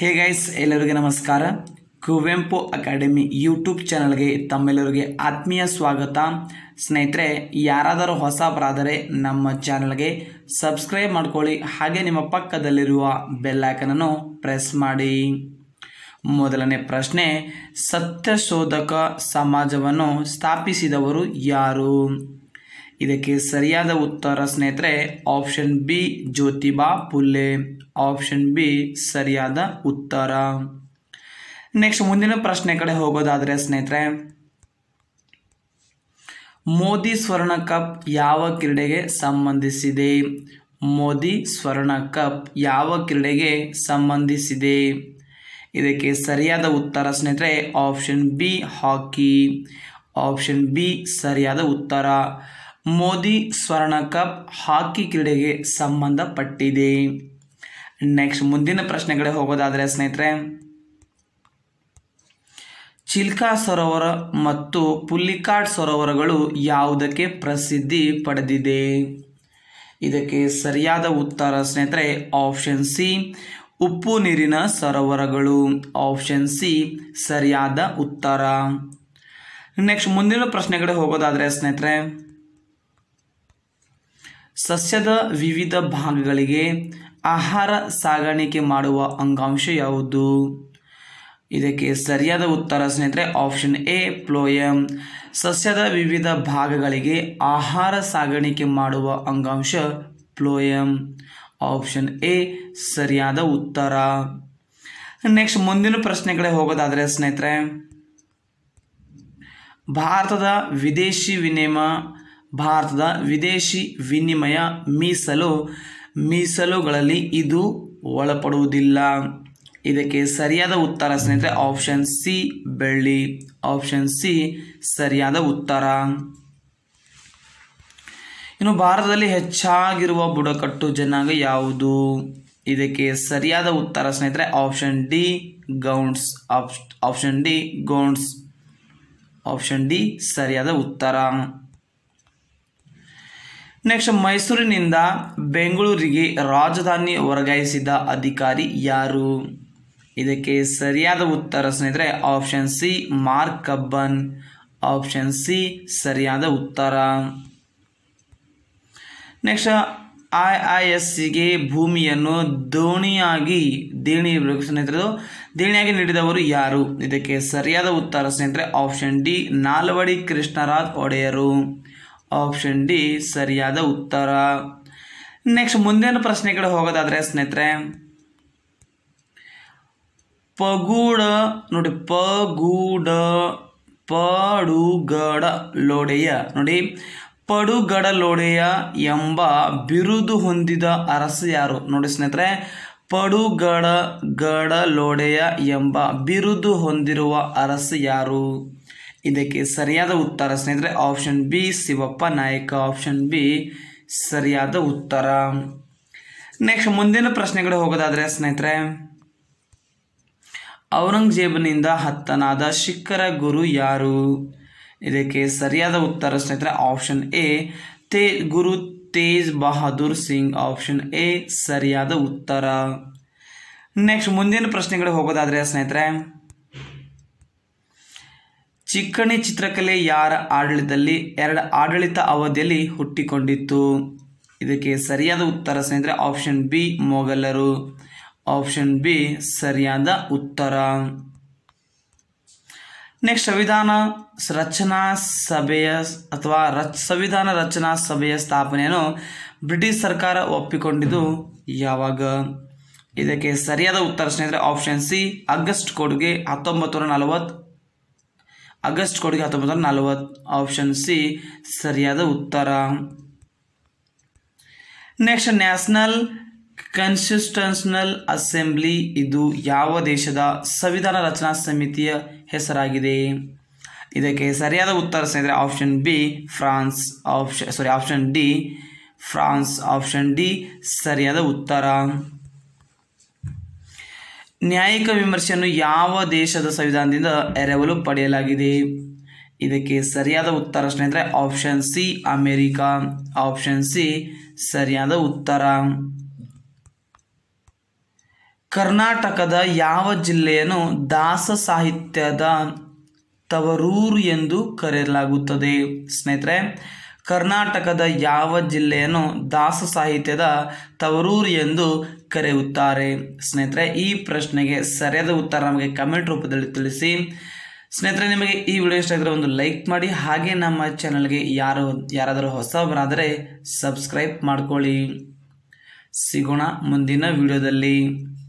hey guys ಎಲ್ಲರಿಗೂ ನಮಸ್ಕಾರ Kuvempu academy YouTube ಚಾನಲ್ಗೆ ತಮ್ಮೆಲ್ಲರಿಗೆ ಆತ್ಮೀಯ ಸ್ವಾಗತ ಸ್ನೇಹಿತರೆ ಯಾರಾದರೂ ಹೊಸಬರಾದರೆ ನಮ್ಮ ಚಾನಲ್ಗೆ ಸಬ್ಸ್ಕ್ರೈಬ್ ಮಾಡ್ಕೊಳ್ಳಿ ಹಾಗೆ ನಿಮ್ಮ ಪಕ್ಕದಲ್ಲಿರುವ ಬೆಲ್ಲೈಕನನ್ನು ಪ್ರೆಸ್ ಮಾಡಿ ಮೊದಲನೇ ಪ್ರಶ್ನೆ ಸತ್ಯಶೋಧಕ ಸಮಾಜವನ್ನು ಸ್ಥಾಪಿಸಿದವರು ಯಾರು ಇದಕ್ಕೆ ಸರಿಯಾದ ಉತ್ತರ ಸ್ನೇಹಿತರೆ option B Jyotiba Phule option B ಸರಿಯಾದ ಉತ್ತರ ನೆಕ್ಸ್ಟ್ ಮುಂದಿನ ಪ್ರಶ್ನೆ ಕಡೆ ಹೋಗೋದಾದರೆ ಸ್ನೇಹಿತರೆ ಮೋದಿ ಸ್ವರ್ಣ ಕಪ್ ಯಾವ ಕ್ರೀಡೆಗೆ ಸಂಬಂಧಿಸಿದೆ ಮೋದಿ ಸ್ವರ್ಣ ಕಪ್ ಯಾವ ಕ್ರೀಡೆಗೆ ಸಂಬಂಧಿಸಿದೆ ಇದಕ್ಕೆ ಸರಿಯಾದ ಉತ್ತರ ಸ್ನೇಹಿತರೆ option B hockey option B ಸರಿಯಾದ ಉತ್ತರ ಮೋದಿ ಸ್ವರ್ಣ ಕಪ್ ಹಾಕಿ ಕ್ರೀಡೆಗೆ ಸಂಬಂಧಪಟ್ಟಿದೆ ನೆಕ್ಸ್ಟ್ ಮುಂದಿನ ಪ್ರಶ್ನೆ ಕಡೆ ಹೋಗೋದಾದರೆ ಸ್ನೇಹಿತರೆ ಚಿಲ್ಕಾ ಸರೋವರ ಮತ್ತು ಪುಲ್ಲಿಕಾಡ್ ಸರೋವರಗಳು ಯಾವುದಕ್ಕೆ ಪ್ರಸಿದ್ಧಿ ಪಡೆದಿದೆ ಇದಕ್ಕೆ ಸರಿಯಾದ ಉತ್ತರ ಸ್ನೇಹಿತರೆ ಆಪ್ಷನ್ ಸಿ ಉಪ್ಪು ನೀರಿನ ಸರೋವರಗಳು ಆಪ್ಷನ್ ಸಿ ಸರಿಯಾದ ಉತ್ತರ ನೆಕ್ಸ್ಟ್ ಮುಂದಿನ ಪ್ರಶ್ನೆಗಳು ಹೋಗೋದಾದರೆ ಸ್ನೇಹಿತರೆ ಸಸ್ಯದ ವಿವಿಧ ಭಾಗಗಳಿಗೆ ಆಹಾರ ಸಾಗಾಣಿಕೆ ಮಾಡುವ ಅಂಗಾಂಶ ಯಾವುದು ಇದಕ್ಕೆ ಸರಿಯಾದ ಉತ್ತರ ಸ್ನೇಹಿತರೆ ಆಪ್ಷನ್ ಎ ಪ್ಲೋಯಮ್ ಸಸ್ಯದ ವಿವಿಧ ಭಾಗಗಳಿಗೆ ಆಹಾರ ಸಾಗಾಣಿಕೆ ಮಾಡುವ ಅಂಗಾಂಶ ಪ್ಲೋಯಮ್ ಆಪ್ಷನ್ ಎ ಸರಿಯಾದ ಉತ್ತರ ನೆಕ್ಸ್ಟ್ ಮುಂದಿನ ಪ್ರಶ್ನೆಗಳೇ ಹೋಗೋದಾದರೆ ಸ್ನೇಹಿತರೆ ಭಾರತದ ವಿದೇಶಿ ವಿನಿಮಯ ಭಾರತದ ವಿದೇಶಿ ವಿನಿಮಯ ಮೀಸಲು ಮೀಸಲುಗಳಲ್ಲಿ ಇದು ಒಳಪಡುವುದಿಲ್ಲ ಇದಕ್ಕೆ ಸರಿಯಾದ ಉತ್ತರ ಸ್ನೇಹಿತರೆ ಆಪ್ಷನ್ ಸಿ ಬೆಳ್ಳಿ ಆಪ್ಷನ್ ಸಿ ಸರಿಯಾದ ಉತ್ತರ ಇನ್ನು ಭಾರತದಲ್ಲಿ ಹೆಚ್ಚಾಗಿರುವ ಬುಡಕಟ್ಟು ಜನಾಂಗ ಯಾವುದು ಇದಕ್ಕೆ ಸರಿಯಾದ ಉತ್ತರ ಸ್ನೇಹಿತರೆ option D Gonds option D Gonds option D ಸರಿಯಾದ ಉತ್ತರ ನೆಕ್ಸ್ಟ್ ಮೈಸೂರಿನಿಂದ ಬೆಂಗಳೂರಿಗೆ ರಾಜಧಾನಿ ವರ್ಗಾಯಿಸಿದ ಅಧಿಕಾರಿ ಯಾರು ಇದಕ್ಕೆ ಸರಿಯಾದ ಉತ್ತರ ಸ್ನೇಹಿತರೆ option C Mark Cubbon option C ಸರಿಯಾದ ಉತ್ತರ ನೆಕ್ಸ್ಟ್ ಐ ಐ ಎಸ್ ಸಿಗೆ ಭೂಮಿಯನ್ನು ದೋಣಿಯಾಗಿ ದೇಣಿ ಸ್ನೇಹಿತರು ದೇಣಿಯಾಗಿ ನೀಡಿದವರು ಯಾರು ಇದಕ್ಕೆ ಸರಿಯಾದ ಉತ್ತರ ಸ್ನೇಹಿತರೆ ಆಪ್ಷನ್ ಡಿ ನಾಲ್ವಡಿ ಕೃಷ್ಣರಾಜ್ ಒಡೆಯರು ಆಪ್ಷನ್ ಡಿ ಸರಿಯಾದ ಉತ್ತರ ನೆಕ್ಸ್ಟ್ ಮುಂದಿನ ಪ್ರಶ್ನೆಗಳು ಹೋಗೋದಾದರೆ ಸ್ನೇಹಿತರೆ ಪಗೂಡ ನೋಡಿ ಪಗೂಡ ಪಡುಗಡ ಲೋಡೆಯ ನೋಡಿ ಪಡುಗಡ ಲೋಡೆಯ ಎಂಬ ಬಿರುದು ಹೊಂದಿದ ಅರಸ ಯಾರು ನೋಡಿ ಸ್ನೇಹಿತರೆ ಪಡುಗಡ ಗಡ ಲೋಡೆಯ ಎಂಬ ಬಿರುದು ಹೊಂದಿರುವ ಅರಸ ಯಾರು ಇದಕ್ಕೆ ಸರಿಯಾದ ಉತ್ತರ ಸ್ನೇಹಿತರೆ ಆಪ್ಷನ್ ಬಿ ಶಿವಪ್ಪ ನಾಯಕ ಆಪ್ಷನ್ ಬಿ ಸರಿಯಾದ ಉತ್ತರ ನೆಕ್ಸ್ಟ್ ಮುಂದಿನ ಪ್ರಶ್ನೆಗಳು ಹೋಗೋದಾದರೆ ಸ್ನೇಹಿತರೆ ಔರಂಗಜೇಬನಿಂದ ಹತ್ತನಾದ ಶಿಖರ ಗುರು ಯಾರು ಇದಕ್ಕೆ ಸರಿಯಾದ ಉತ್ತರ ಸ್ನೇಹಿತರೆ ಆಪ್ಷನ್ ಎ ತೇ ಗುರು ತೇಜ್ ಬಹದ್ದೂರ್ ಸಿಂಗ್ ಆಪ್ಷನ್ ಎ ಸರಿಯಾದ ಉತ್ತರ ನೆಕ್ಸ್ಟ್ ಮುಂದಿನ ಪ್ರಶ್ನೆಗಳು ಹೋಗೋದಾದರೆ ಸ್ನೇಹಿತರೆ ಚಿಕ್ಕಣಿ ಚಿತ್ರಕಲೆ ಯಾರ ಆಡಳಿತದಲ್ಲಿ ಎರಡು ಆಡಳಿತ ಅವಧಿಯಲ್ಲಿ ಹುಟ್ಟಿಕೊಂಡಿತ್ತು ಇದಕ್ಕೆ ಸರಿಯಾದ ಉತ್ತರ ಸ್ನೇಹಿತರೆ ಆಪ್ಷನ್ ಬಿ ಮೊಘಲರು ಆಪ್ಷನ್ ಬಿ ಸರಿಯಾದ ಉತ್ತರ ನೆಕ್ಸ್ಟ್ ಸಂವಿಧಾನ ರಚನಾ ಸಭೆಯ ಅಥವಾ ರಚ ಸಂವಿಧಾನ ರಚನಾ ಸಭೆಯ ಸ್ಥಾಪನೆಯನ್ನು ಬ್ರಿಟಿಷ್ ಸರ್ಕಾರ ಒಪ್ಪಿಕೊಂಡಿದ್ದು ಯಾವಾಗ ಇದಕ್ಕೆ ಸರಿಯಾದ ಉತ್ತರ ಸ್ನೇಹಿತರೆ ಆಪ್ಷನ್ ಸಿ ಆಗಸ್ಟ್ ಕೋಡ್ಗೆ ಹತ್ತೊಂಬತ್ತು ನೂರ ನಲವತ್ತು ಆಗಸ್ಟ್ ಕೋಡ್ಗೆ ಹತ್ತೊಂಬತ್ತು ನೂರ ನಲವತ್ತು ಆಪ್ಷನ್ ಸಿ ಸರಿಯಾದ ಉತ್ತರ ನೆಕ್ಸ್ಟ್ ನ್ಯಾಷನಲ್ ಕನ್ಸಿಸ್ಟನ್ಷನಲ್ ಅಸೆಂಬ್ಲಿ ಇದು ಯಾವ ದೇಶದ ಸಂವಿಧಾನ ರಚನಾ ಸಮಿತಿಯ ಹೆಸರಾಗಿದೆ ಇದಕ್ಕೆ ಸರಿಯಾದ ಉತ್ತರ ಸ್ನೇಹಿತರೆ option B France option sorry option D France option D ಸರಿಯಾದ ಉತ್ತರ ನ್ಯಾಯಿಕ ವಿಮರ್ಶೆಯನ್ನು ಯಾವ ದೇಶದ ಸಂವಿಧಾನದಿಂದ ಎರವಲು ಪಡೆಯಲಾಗಿದೆ ಇದಕ್ಕೆ ಸರಿಯಾದ ಉತ್ತರ ಸ್ನೇಹಿತರೆ option C America option C ಸರಿಯಾದ ಉತ್ತರ ಕರ್ನಾಟಕದ ಯಾವ ಜಿಲ್ಲೆಯನ್ನು ದಾಸ ಸಾಹಿತ್ಯದ ತವರೂರು ಎಂದು ಕರೆಯಲಾಗುತ್ತದೆ ಸ್ನೇಹಿತರೆ ಕರ್ನಾಟಕದ ಯಾವ ಜಿಲ್ಲೆಯನ್ನು ದಾಸ ಸಾಹಿತ್ಯದ ತವರೂರು ಎಂದು ಕರೆಯುತ್ತಾರೆ ಸ್ನೇಹಿತರೆ ಈ ಪ್ರಶ್ನೆಗೆ ಸರಿಯಾದ ಉತ್ತರ ನಮಗೆ ಕಮೆಂಟ್ ರೂಪದಲ್ಲಿ ತಿಳಿಸಿ ಸ್ನೇಹಿತರೆ ನಿಮಗೆ ಈ ವಿಡಿಯೋ ಇಷ್ಟ ಆಗಿದ್ರೆ ಒಂದು ಲೈಕ್ ಮಾಡಿ ಹಾಗೆ ನಮ್ಮ ಚಾನಲ್ಗೆ ಯಾರು ಯಾರಾದರೂ ಹೊಸಬರಾದರೆ ಸಬ್ಸ್ಕ್ರೈಬ್ ಮಾಡ್ಕೊಳ್ಳಿ ಸಿಗೋಣ ಮುಂದಿನ ವಿಡಿಯೋದಲ್ಲಿ